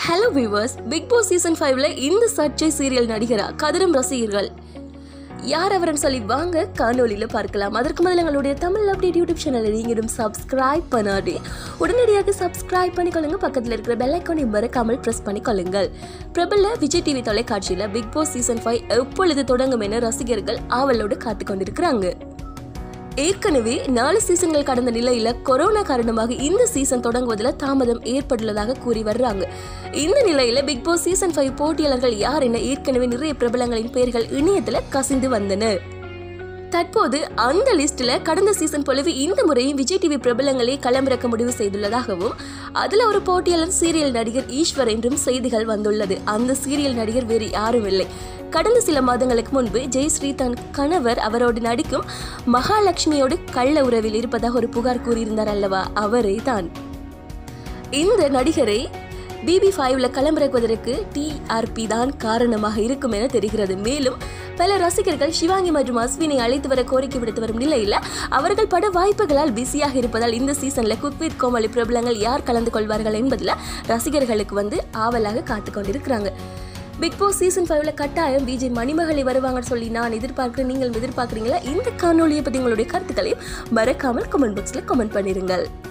hello viewers Bigg Boss season ஃபைவ்ல இந்த சர்ச்சை சீரியல் நடிகரா கதிரும் ரசிகர்கள் யார் அவர்னு சொல்லி வாங்க காணொலியில பார்க்கலாம் அதற்கு முதல்ல எங்களுடைய தமிழ் அப்டேட் யூடியூப் சேனலை நீங்களும் சப்ஸ்கிரைப் பண்ணாடி உடனடியாக சப்ஸ்கிரைப் பண்ணிக்கொள்ளுங்க பக்கத்தில் இருக்கிற பெல் ஐக்கானை மறக்காமல் பிரஸ் பண்ணிக்கொள்ளுங்கள் பிரபல விஜய் டிவி தொலைக்காட்சியில் பிக் பாஸ் சீசன் ஃபைவ் எப்பொழுது தொடங்கும் என ரசிகர்கள் ஆவலோடு காத்துக் கொண்டிருக்கிறாங்க ஏற்கனவே நாலு சீசன்கள் கடந்த நிலையில கொரோனா காரணமாக இந்த சீசன் தொடங்குவதில் தாமதம் ஏற்பட்டுள்ளதாக கூறி வர்றாங்க இந்த நிலையில பிக் பாஸ் சீசன் ஃபைவ் போட்டியாளர்கள் யார் என ஏற்கனவே நிறைய பிரபலங்களின் பெயர்கள் இணையத்துல கசிந்து வந்தன தற்போது அந்த லிஸ்ட்ல கடந்த சீசன் போலவே இந்த முறையும் விஜய் டிவி பிரபலங்களை களமிறக்க முடிவு செய்துள்ளதாகவும் அதுல ஒரு போட்டியாளர் சீரியல் நடிகர் ஈஸ்வர் என்றும் செய்திகள் வந்துள்ளது அந்த சீரியல் நடிகர் வேறு யாரும் இல்லை கடந்த சில மாதங்களுக்கு முன்பு ஜெயஸ்ரீ தன் கணவர் அவரோடு நடிக்கும் மகாலட்சுமியோடு கள்ள உறவில் இருப்பதாக ஒரு புகார் கூறியிருந்தார் அல்லவா அவரே தான் இந்த நடிகரை பிபி ஃபைவ்ல களமிறக்குவதற்கு டிஆர்பி தான் காரணமாக இருக்கும் என தெரிகிறது மேலும் பல ரசிகர்கள் சிவாங்கி மற்றும் அஸ்வினை அழைத்து வர கோரிக்கை விடுத்து வரும் நிலையில் அவர்கள் பட வாய்ப்புகளால் பிஸியாக இருப்பதால் இந்த சீசன்ல குக் வித் கோமாளி பிரபலங்கள் யார் கலந்து கொள்வார்கள் என்பதில் ரசிகர்களுக்கு வந்து ஆவலாக காத்து கொண்டிருக்கிறாங்க பிக் பாஸ் சீசன் ஃபைவ்ல கட்டாயம் விஜய் மணிமகளை வருவாங்கன்னு சொல்லி நான் எதிர்பார்க்கிறேன் நீங்கள் எதிர்பார்க்குறீங்களா இந்த காணொலியை பற்றி உங்களுடைய கருத்துக்களையும் மறக்காமல் கமெண்ட் பாக்ஸில் கமெண்ட் பண்ணிருங்கள்